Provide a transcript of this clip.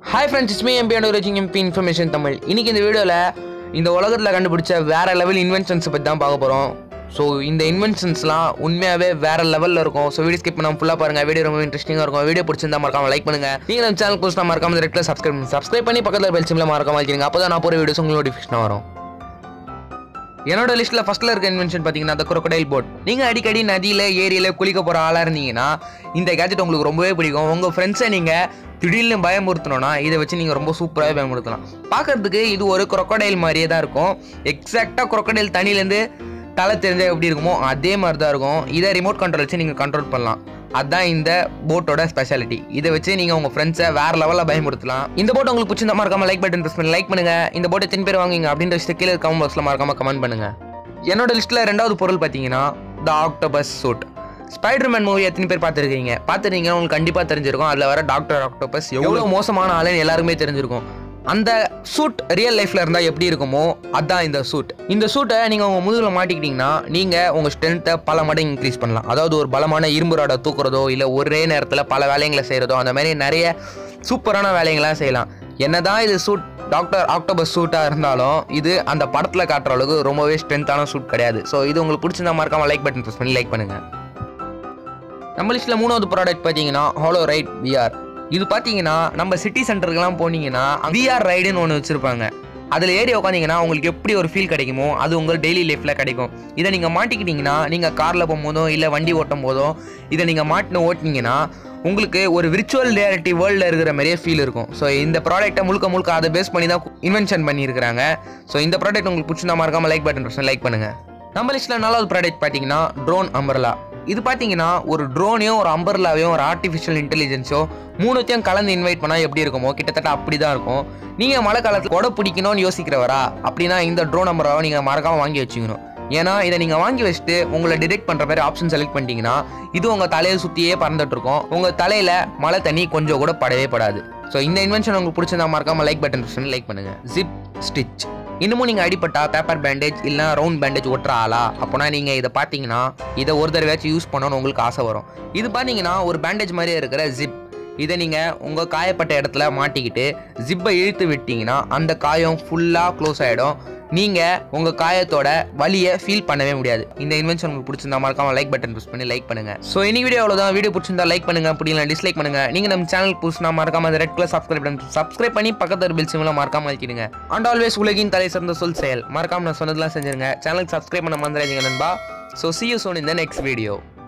hi friends இஸ்மே MP and reaching MP information Tamil இன்னைக்கு இந்த வீடியோவில் இந்த உலகத்தில் கண்டுபிடிச்ச வேற லெவல் இன்வென்ஷன்ஸ் பற்றி தான் பார்க்க போகிறோம் ஸோ இந்த இன்வென்ஷன்ஸ்லாம் உண்மையாகவே வேற லெவலில் இருக்கும் ஸோ வீடியோ ஸ்கிப் பண்ணாமல் ஃபுல்லாக பாருங்கள் வீடியோ ரொம்ப இன்ட்ரெஸ்டிங்காக இருக்கும் வீடியோ பிடிச்சிருந்தா மறக்காம லைக் பண்ணுங்கள் நீங்கள் நம்ம சேனல் புதுசாக மறக்காம ரெட்டில் சப்ஸ்கிரைப் பண்ணுங்க சப்ஸ்கிரைப் பண்ணி பக்கத்தில் பெல் சிம்ல மறக்காம வைக்கிறீங்க அப்போ தான் நான் போகிற வீடியோஸ் உங்களுக்கு நோட்டிஃபிகேஷன் வரும் என்னோட லிஸ்ட்டில் ஃபஸ்ட்டில் இருக்க இன்வென்ஷன் பார்த்தீங்கன்னா அந்த crocodile போட் நீங்கள் அடிக்கடி நதியில் ஏரியில் குளிக்க போகிற ஆளாக இருந்தீங்கன்னா இந்த கேஜெட் உங்களுக்கு ரொம்பவே பிடிக்கும் உங்கள் ஃப்ரெண்ட்ஸை நீங்கள் திடீர்னு பயமுறுத்தணும்னா இதை வச்சு நீங்கள் ரொம்ப சூப்பராகவே பயமுறுத்தலாம் பார்க்கறதுக்கு இது ஒரு crocodile மாதிரியே தான் இருக்கும் எக்ஸாக்டாக crocodile தண்ணியிலேருந்து தலை தெரிஞ்சால் எப்படி இருக்குமோ அதே மாதிரி தான் இருக்கும் இதை ரிமோட் கண்ட்ரோல் வச்சு நீங்கள் கண்ட்ரோல் பண்ணலாம் அதான் இந்த போட்டோட ஸ்பெஷாலிட்டி இதை வச்சு நீங்கள் உங்கள் ஃப்ரெண்ட்ஸை வேற லெவலில் பயமுறுத்தலாம் இந்த போட் உங்களுக்கு பிடிச்சிருந்தா மறக்காம லைக் பட்டன் ப்ரெஸ் பண்ணி லைக் பண்ணுங்க இந்த போட்டை எத்தனை பேர் வாங்குவீங்க அப்படின்ற விஷயத்தை கீழே கமெண்ட் பாக்ஸில் மறக்காம கமெண்ட் பண்ணுங்க என்னோட லிஸ்ட்டில் ரெண்டாவது பொருள் பார்த்தீங்கன்னா the octopus suit Spiderman movie எத்தனை பேர் பார்த்துருக்கீங்க பார்த்துருக்கீங்கன்னா உங்களுக்கு கண்டிப்பாக தெரிஞ்சிருக்கும் அதில் வர டாக்டர் ஆக்டோபஸ் எவ்வளோ மோசமான ஆளுன்னு எல்லாருமே தெரிஞ்சிருக்கும் அந்த சூட் ரியல் லைஃப்ல இருந்தால் எப்படி இருக்குமோ அதான் இந்த சூட் இந்த சூட்டை நீங்கள் உங்கள் முதுகில் மாட்டிக்கிட்டீங்கன்னா நீங்கள் உங்கள் ஸ்ட்ரென்த்தை பல மடங்கு இன்க்ரீஸ் பண்ணலாம் அதாவது ஒரு பலமான இரும்பு ராடை தூக்குறதோ இல்லை ஒரே நேரத்தில் பல வேலைங்களை செய்கிறதோ அந்த மாதிரி நிறைய சூப்பரான வேலைங்களாம் செய்யலாம் என்னதான் இது சூட் டாக்டர் ஆக்டோபஸ் சூட்டாக இருந்தாலும் இது அந்த படத்தில் காட்டுற அளவுக்கு ரொம்பவே ஸ்ட்ரென்த்தான சூட் கிடையாது ஸோ இது உங்களுக்கு பிடிச்சிருந்தா மறக்காம லைக் பட்டன் ப்ரெஸ் பண்ணி லைக் பண்ணுங்கள் நம்ம லிஸ்ட்டில் மூணாவது ப்ராடக்ட் பார்த்தீங்கன்னா ஹாலோ ரைட் விஆர் இது பார்த்தீங்கன்னா நம்ம சிட்டி சென்டருக்குலாம் போனீங்கன்னா விஆர் ரைடுன்னு ஒன்று வச்சுருப்பாங்க அதில் ஏறி உட்காந்தீங்கன்னா உங்களுக்கு எப்படி ஒரு ஃபீல் கிடைக்குமோ அது உங்கள் டெய்லி லைஃப்பில் கிடைக்கும் இதை நீங்கள் மாட்டிக்கிட்டீங்கன்னா நீங்கள் காரில் போகும்போதோ இல்லை வண்டி ஓட்டும் போதோ இதை நீங்கள் மாட்டினு ஓட்டினீங்கன்னா உங்களுக்கு ஒரு விர்ச்சுவல் ரியாலிட்டி வேர்ல்டில் இருக்கிற மாதிரியே ஃபீல் இருக்கும் ஸோ இந்த ப்ராடக்ட்டை முழுக்க முழுக்க அதை பேஸ் பண்ணி தான் இன்வென்ஷன் பண்ணியிருக்கிறாங்க ஸோ இந்த ப்ராடக்ட் உங்களுக்கு பிடிச்சிருந்தா மறக்காம லைக் பட்டன் லைக் பண்ணுங்கள் நம்ம லிஸ்ட்டில் நாலாவது ப்ராடக்ட் பார்த்தீங்கன்னா ட்ரோன் அம்பர்லா இது பார்த்தீங்கன்னா ஒரு ட்ரோனையும் ஒரு அம்பர்லாவையும் ஒரு ஆர்டிஃபிஷியல் இன்டெலிஜென்ஸோ மூணுத்தையும் கலந்து இன்வைட் பண்ணால் எப்படி இருக்குமோ கிட்டத்தட்ட அப்படி தான் இருக்கும் நீங்கள் மழை காலத்தில் கொடை பிடிக்கணும்னு யோசிக்கிறவரா அப்படின்னா இந்த ட்ரோன் அம்பர்லாவை நீங்கள் மறக்காமல் வாங்கி வச்சுக்கணும் ஏன்னா இதை நீங்கள் வாங்கி வச்சுட்டு உங்களை டிடெக்ட் பண்ணுற மாதிரி ஆப்ஷன் செலக்ட் பண்ணிட்டீங்கன்னா இது உங்கள் தலையை சுற்றியே பறந்துட்டு இருக்கும் உங்கள் தலையில் மழை தண்ணி கொஞ்சம் கூட படவே படாது ஸோ இந்த இன்வென்ஷன் உங்களுக்கு பிடிச்சிருந்தா மறக்காம லைக் பட்டன் லைக் பண்ணுங்கள் ஜிப் ஸ்டிச் இன்னமும் நீங்கள் அடிப்பட்டா பேப்பர் பேண்டேஜ் இல்லைனா ரவுண்ட் பேண்டேஜ் ஒட்டுற ஆளா அப்போனா நீங்கள் இதை பார்த்தீங்கன்னா இதை ஒரு தடவையாச்சும் யூஸ் பண்ணணும்னு உங்களுக்கு ஆசை வரும் இது பார்த்தீங்கன்னா ஒரு பேண்டேஜ் மாதிரியே இருக்கிற ஜிப் இதை நீங்கள் உங்கள் காயப்பட்ட இடத்துல மாட்டிக்கிட்டு ஜிப்பை இழுத்து விட்டீங்கன்னா அந்த காயம் ஃபுல்லாக க்ளோஸ் ஆகிடும் நீங்கள் உங்கள் காயத்தோட வலியை ஃபீல் பண்ணவே முடியாது இந்த இன்வென்ஷன் உங்களுக்கு பிடிச்சிருந்தா மறக்காம லைக் பட்டன் ப்ரெஸ் பண்ணி லைக் பண்ணுங்க ஸோ இனி வீடியோ அவ்வளோதான் வீடியோ பிடிச்சிருந்தா லைக் பண்ணுங்க அப்படி இல்லை டிஸ்லைக் பண்ணுங்க நீங்கள் நம்ம சேனல் புதுசுனா மறக்காம அந்த ரெட் கலர் சப்ஸ்கிரைப் பண்ணி சப்ஸ்கிரைப் பண்ணி பக்கத்தில் பில் சிம்ல மறக்காம அழிக்கிடுங்க அண்ட் ஆல்வேஸ் உலகின் தலை சிறந்த சொல் செயல் மறக்காம நான் சொன்னதெல்லாம் செஞ்சிருங்க சேனலுக்கு சப்ஸ்கிரைப் பண்ண மறந்துடாதீங்க நண்பா ஸோ சி யூ சோன் இந்த நெக்ஸ்ட் வீடியோ